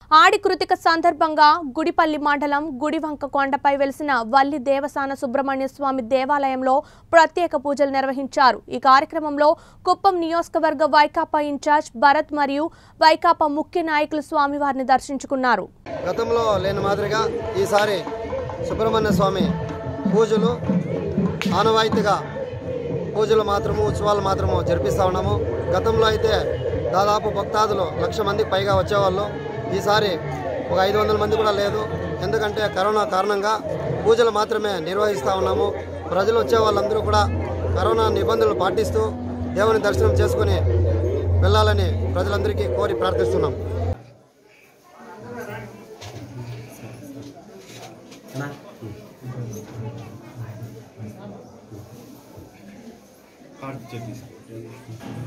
ఆడి కృతిక సందర్భంగా గుడిపల్లి మండలం గుడివంక కొండపై వెలిసిన వల్లి దేవసాన సుబ్రహ్మణ్య స్వామి దేవాలయంలో ప్రత్యేక పూజలు నిర్వహించారు ఈ కార్యక్రమంలో కుప్పం నియోజకవర్గ వైకాపా ఇన్ఛార్జ్ భరత్ మరియు వైకాపా ముఖ్య నాయకులు స్వామివారిని దర్శించుకున్నారు గతంలో లేని మాదిరిగా ఈసారి సుబ్రహ్మణ్య స్వామి పూజలు ఆనవాయితీగా పూజలు మాత్రము ఉత్సవాలు మాత్రము జరిపిస్తూ ఉన్నాము గతంలో అయితే దాదాపు భక్తాదులు లక్ష మందికి పైగా వచ్చేవాళ్ళు ఈసారి ఒక ఐదు వందల మంది కూడా లేదు ఎందుకంటే కరోనా కారణంగా పూజలు మాత్రమే నిర్వహిస్తూ ఉన్నాము ప్రజలు వచ్చే వాళ్ళందరూ కూడా కరోనా నిబంధనలు పాటిస్తూ దేవుని దర్శనం చేసుకుని వెళ్ళాలని ప్రజలందరికీ కోరి ప్రార్థిస్తున్నాం కార్డు చెప్పేసి